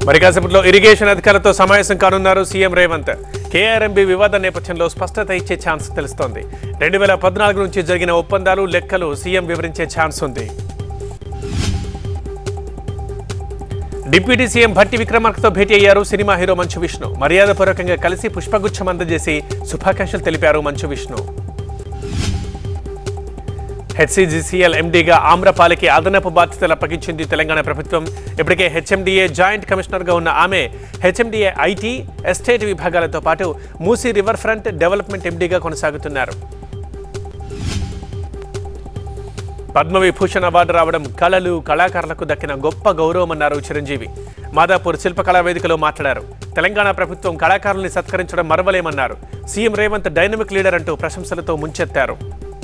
మరి కాసేపట్లో ఇరిగేషన్ అధికారులతో సమావేశం కానున్నారు సీఎం రేవంత్ కేఆర్ఎంబీ వివాద నేపథ్యంలో స్పష్టత ఇచ్చే ఛాన్స్ తెలుస్తోంది రెండు వేల పద్నాలుగు నుంచి జరిగిన ఒప్పందాలు లెక్కలు సీఎం వివరించే ఛాన్స్ ఉంది డిప్యూటీ సీఎం భట్టి విక్రమార్కతో భేటీ అయ్యారు సినిమా హీరో మంచు విష్ణు మర్యాదపూర్వకంగా కలిసి పుష్పగుచ్చం అందజేసి శుభాకాంక్షలు తెలిపారు మంచు విష్ణు హెచ్సిజిసిఎల్ ఎండీగా ఆమ్రపాలికి అదనపు బాధ్యతలు అప్పగించింది తెలంగాణ ప్రభుత్వం ఇప్పటికే హెచ్ఎండిఏ జాయింట్ కమిషనర్గా ఉన్న ఆమె హెచ్ఎండిఏ ఐటీ ఎస్టేట్ విభాగాలతో పాటు మూసీ రివర్ ఫ్రంట్ డెవలప్మెంట్ ఎండీగా కొనసాగుతున్నారు పద్మవిభూషణ్ అవార్డు రావడం కళలు కళాకారులకు దక్కిన గొప్ప గౌరవమన్నారు చిరంజీవి మాదాపూర్ శిల్పకళా వేదికలో మాట్లాడారు తెలంగాణ ప్రభుత్వం కళాకారుల్ని సత్కరించడం మరవలేమన్నారు సీఎం రేవంత్ డైనమిక్ లీడర్ అంటూ ప్రశంసలతో ముంచెత్తారు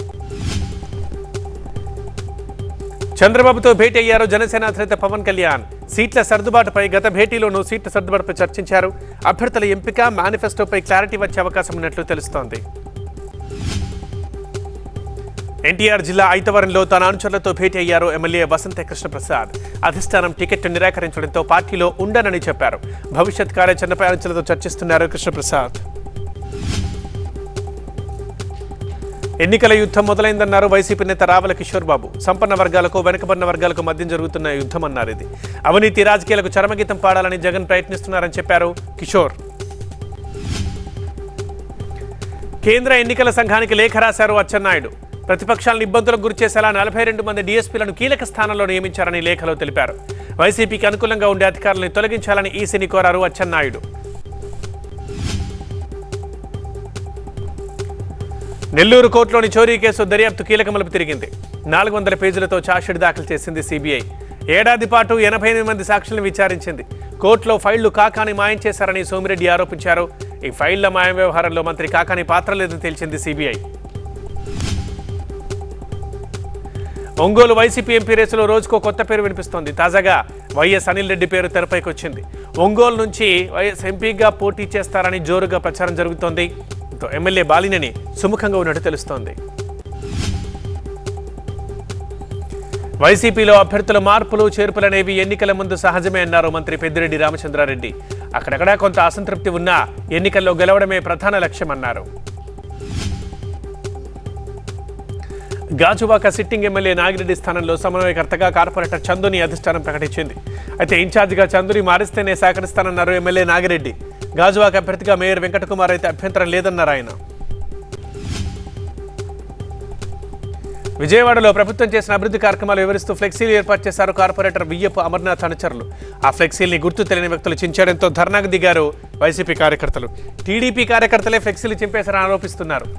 చంద్రబాబుతో భేటీ అయ్యారు జనసేన అధినేత పవన్ కళ్యాణ్ సీట్ల సర్దుబాటుపై గత భేటీలోనూ సీట్ల సర్దుబాటుపై చర్చించారు అభ్యర్థుల ఎంపిక మేనిఫెస్టోపై క్లారిటీ వచ్చే అవకాశం ఉన్నట్లు తెలుస్తోంది ఎన్టీఆర్ జిల్లా ఐతవరంలో తన అనుచరులతో భేటీ అయ్యారు ఎమ్మెల్యే వసంత కృష్ణప్రసాద్ అధిష్టానం టికెట్ నిరాకరించడంతో పార్టీలో ఉండనని చెప్పారు భవిష్యత్ కార్యాచరణపై అనుచరులతో చర్చిస్తున్నారు కృష్ణప్రసాద్ ఎన్నికల యుద్ధం మొదలైందన్నారు వైసీపీ నేత రావల కిషోర్ బాబు సంపన్న వర్గాలకు వెనుకబడిన వర్గాలకు మధ్య జరుగుతున్న యుద్ధం అన్నారు ఇది అవినీతి రాజకీయాలకు చరమగీతం పాడాలని జగన్ ప్రయత్నిస్తున్నారని చెప్పారు కిషోర్ కేంద్ర ఎన్నికల సంఘానికి లేఖ రాశారు అచ్చెన్నాయుడు ప్రతిపక్షాలను ఇబ్బందులకు గురిచేసేలా నలభై రెండు మంది డీఎస్పీలను కీలక స్థానంలో నియమించారని లేఖలో తెలిపారు వైసీపీకి అనుకూలంగా ఉండే అధికారులను తొలగించాలని ఈసీని కోరారు అచ్చెన్నాయుడు నెల్లూరు కోర్టులోని చోరీ కేసు దర్యాప్తు కీలక మలుపు తిరిగింది నాలుగు వందల పేజీలతో ఛార్జ్షీట్ దాఖలు చేసింది సిబిఐ ఏడాది పాటు ఎనభై ఎనిమిది మంది సాక్షులను విచారించింది కోర్టులో ఫైళ్లు కాకాని మాయం చేశారని సోమిరెడ్డి ఆరోపించారు ఈ ఫైళ్ల మాయం వ్యవహారంలో మంత్రి కాకాని పాత్ర లేదని తేల్చింది సిబిఐ ఒంగోలు వైసీపీ ఎంపీ రేసులో రోజుకో కొత్త పేరు వినిపిస్తోంది తాజాగా వైఎస్ అనిల్ రెడ్డి పేరు తెరపైకి వచ్చింది ఒంగోలు నుంచి వైఎస్ ఎంపీగా పోటీ చేస్తారని జోరుగా ప్రచారం జరుగుతోంది దీంతో ఎమ్మెల్యే బాలినేని సుముఖంగా ఉన్నట్టు తెలుస్తోంది వైసీపీలో అభ్యర్థుల మార్పులు చేర్పులనేవి ఎన్నికల ముందు సహజమే అన్నారు మంత్రి పెద్దిరెడ్డి రామచంద్రారెడ్డి అక్కడక్కడా కొంత అసంతృప్తి ఉన్నా ఎన్నికల్లో గెలవడమే ప్రధాన లక్ష్యమన్నారు గాజువాక సిట్టింగ్ ఎమ్మెల్యే నాగిరెడ్డి స్థానంలో సమన్వయకర్తగా కార్పొరేటర్ చందుని అధిష్టానం ప్రకటించింది అయితే ఇన్ఛార్జిగా చందుని మారిస్తేనే సహకరిస్తానన్నారు ఎమ్మెల్యే నాగిరెడ్డి గాజువాక అభ్యర్థిగా మేయర్ వెంకటకుమార్ అయితే అభ్యంతరం లేదన్నారు ఆయన విజయవాడలో ప్రభుత్వం చేసిన అభివృద్ధి కార్యక్రమాలు వివరిస్తూ ఫ్లెక్సీలు ఏర్పాటు చేశారు కార్పొరేటర్ వియ్యపు అమర్నాథ్ అనుచరులు ఆ ఫ్లెక్సీల్ని గుర్తు తెలియని వ్యక్తులు చించడంతో ధర్నాకు దిగారు వైసీపీ కార్యకర్తలు టీడీపీ కార్యకర్తలే ఫ్లెక్సీలు చింపేశారని ఆరోపిస్తున్నారు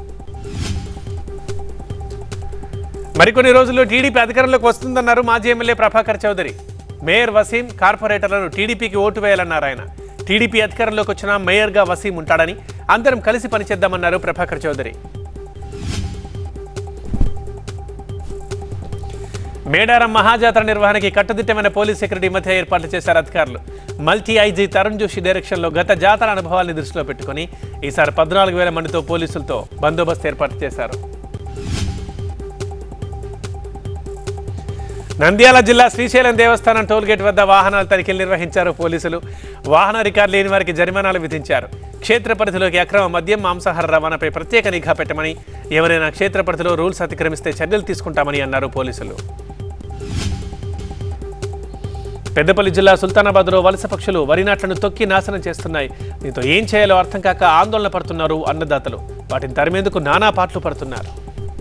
మరికొన్ని రోజుల్లో టీడీపీ అధికారంలోకి వస్తుందన్నారు మాజీ ఎమ్మెల్యే ప్రభాకర్ చౌదరి మేయర్ వసీం కార్పొరేటర్లను టీడీపీకి ఓటు వేయాలన్నారు ఆయన టీడీపీ అధికారంలోకి వచ్చిన మేయర్గా వసీం ఉంటాడని అందరం కలిసి పనిచేద్దామన్నారు ప్రభాకర్ చౌదరి మేడారం మహాజాతర నిర్వహణకి కట్టుదిట్టమైన పోలీస్ సెక్యూరిటీ మధ్య ఏర్పాట్లు చేశారు అధికారులు మల్టీ ఐజీ తరుణ్ జోషి డైరెక్షన్లో గత జాతర అనుభవాల్ని దృష్టిలో పెట్టుకుని ఈసారి పద్నాలుగు వేల మందితో పోలీసులతో బందోబస్తు ఏర్పాటు చేశారు నంద్యాల జిల్లా శ్రీశైలం దేవస్థానం టోల్గేట్ వద్ద వాహనాల తనిఖీలు నిర్వహించారు పోలీసులు వాహన రికార్డు లేని వారికి జరిమానాలు విధించారు క్షేత్ర పరిధిలోకి అక్రమ మద్యం మాంసాహార రవాణాపై ప్రత్యేక నిఘా పెట్టమని ఎవరైనా క్షేత్ర పరిధిలో రూల్స్ అతిక్రమిస్తే చర్యలు తీసుకుంటామని అన్నారు పోలీసులు పెద్దపల్లి జిల్లా సుల్తానాబాద్లో వలస పక్షులు వరి నాట్లను తొక్కి నాశనం చేస్తున్నాయి దీంతో ఏం చేయాలో అర్థం కాక ఆందోళన పడుతున్నారు అన్నదాతలు వాటిని తరిమేందుకు నానా పాటలు పడుతున్నారు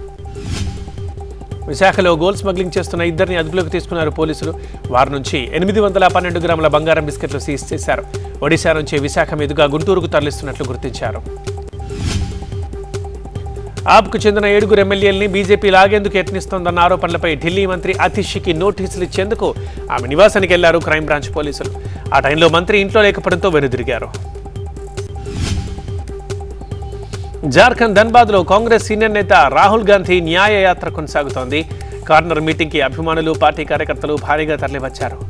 విశాఖలో గోల్డ్ స్మగ్లింగ్ చేస్తున్న ఇద్దరిని అదుపులోకి తీసుకున్నారు పోలీసులు వారి నుంచి ఎనిమిది వందల పన్నెండు గ్రాముల బంగారం బిస్కెట్లు సీజ్ చేశారు ఒడిశా నుంచి విశాఖ మీదుగా గుంటూరుకు తరలిస్తున్నట్లు గుర్తించారు ఆప్కు చెందిన ఏడుగురు ఎమ్మెల్యేల్ని బీజేపీ లాగేందుకు యత్నిస్తోందన్న ఆరోపణలపై ఢిల్లీ మంత్రి అతిషికి నోటీసులు ఇచ్చేందుకు ఆమె నివాసానికి వెళ్లారు క్రైమ్ బ్రాంచ్ పోలీసులు ఆ టైంలో మంత్రి ఇంట్లో లేకపోవడంతో వెనుదిరిగారు జార్ఖండ్ ధన్బాద్లో కాంగ్రెస్ సీనియర్ నేత రాహుల్ గాంధీ న్యాయ యాత్ర కొనసాగుతోంది కార్నర్ మీటింగ్కి అభిమానులు పార్టీ కార్యకర్తలు భారీగా తరలివచ్చారు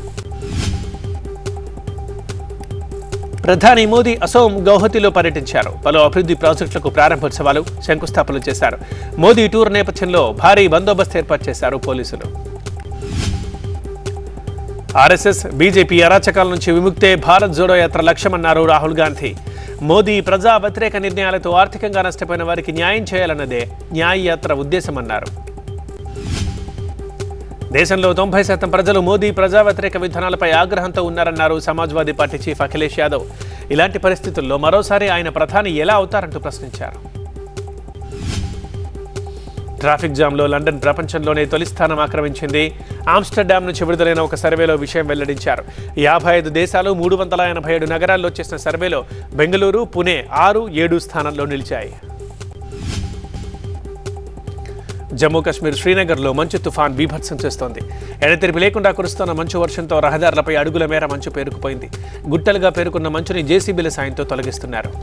ప్రధాని మోదీ అసోం గౌహతిలో పర్యటించారు పలు అభివృద్ధి ప్రాజెక్టులకు ప్రారంభోత్సవాలు శంకుస్థాపనలు చేశారు మోదీ టూర్ నేపథ్యంలో భారీ బందోబస్తు ఏర్పాటు చేశారు పోలీసులు ఆర్ఎస్ఎస్ బీజేపీ అరాచకాల నుంచి విముక్తే భారత్ జోడో యాత్ర లక్ష్యమన్నారు రాహుల్ గాంధీ మోదీ ప్రజా వ్యతిరేక నిర్ణయాలతో ఆర్థికంగా నష్టపోయిన వారికి న్యాయం చేయాలన్నదే న్యాయ యాత్ర ఉద్దేశమన్నారు దేశంలో తొంభై శాతం ప్రజలు మోదీ ప్రజా వ్యతిరేక విధానాలపై ఆగ్రహంతో ఉన్నారన్నారు సమాజ్వాదీ పార్టీ చీఫ్ అఖిలేష్ యాదవ్ ఇలాంటి పరిస్థితుల్లో మరోసారి ఆయన ప్రధాని ఎలా అవుతారంటూ ప్రశ్నించారు ట్రాఫిక్ జామ్లో లండన్ ప్రపంచంలోనే తొలి స్థానం ఆక్రమించింది ఆమ్స్టర్డామ్ నుంచి విడుదలైన ఒక సర్వేలో విషయం వెల్లడించారు యాభై ఐదు దేశాలు మూడు వందల ఎనభై ఏడు నగరాల్లో చేసిన సర్వేలో బెంగళూరు పుణే ఆరు ఏడు స్థానాల్లో నిలిచాయి జమ్మూ కాశ్మీర్ శ్రీనగర్లో మంచు తుఫాన్ బీభత్సం చేస్తోంది ఎడతెరిపి లేకుండా కురుస్తున్న మంచు వర్షంతో రహదారులపై అడుగుల మేర మంచు పేరుకుపోయింది గుట్టలుగా పేరుకున్న మంచుని జేసీబీల సాయంతో తొలగిస్తున్నారు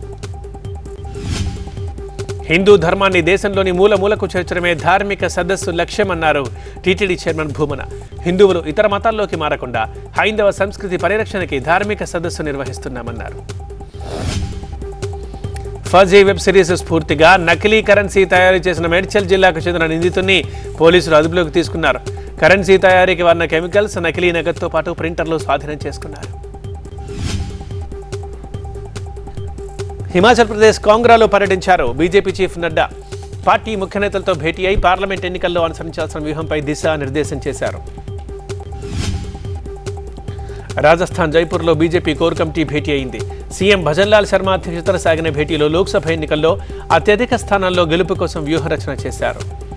హిందూ ధర్మాన్ని దేశంలోని మూల మూలకు చేర్చడమే ధార్మిక సదస్సు లక్ష్యమన్నారు టీటీడీ చైర్మన్ భూమన హిందువులు ఇతర మతాల్లోకి మారకుండా హైందవ సంస్కృతి పరిరక్షణకి ధార్మిక సదస్సు నిర్వహిస్తున్నామన్నారు ఫజీ వెబ్ సిరీస్ స్ఫూర్తిగా నకిలీ కరెన్సీ తయారు చేసిన మేడ్చల్ జిల్లాకు చెందిన నిందితుడిని పోలీసులు అదుపులోకి తీసుకున్నారు కరెన్సీ తయారీకి వాడిన కెమికల్స్ నకిలీ నగదుతో పాటు ప్రింటర్లు స్వాధీనం చేసుకున్నారు హిమాచల్ ప్రదేశ్ కాంగ్రాలో పర్యటించారు బీజేపీ చీఫ్ నడ్డా పార్టీ ముఖ్య నేతలతో భేటీ అయి పార్లమెంట్ ఎన్నికల్లో అనుసరించాల్సిన వ్యూహంపై దిశానిర్దేశం చేశారు రాజస్థాన్ జైపూర్లో బీజేపీ కోర్ కమిటీ భేటీ అయింది సీఎం భజన్లాల్ శర్మ అధ్యక్షతన సాగిన భేటీలో లోక్సభ ఎన్నికల్లో అత్యధిక స్థానాల్లో గెలుపు కోసం వ్యూహరచన చేశారు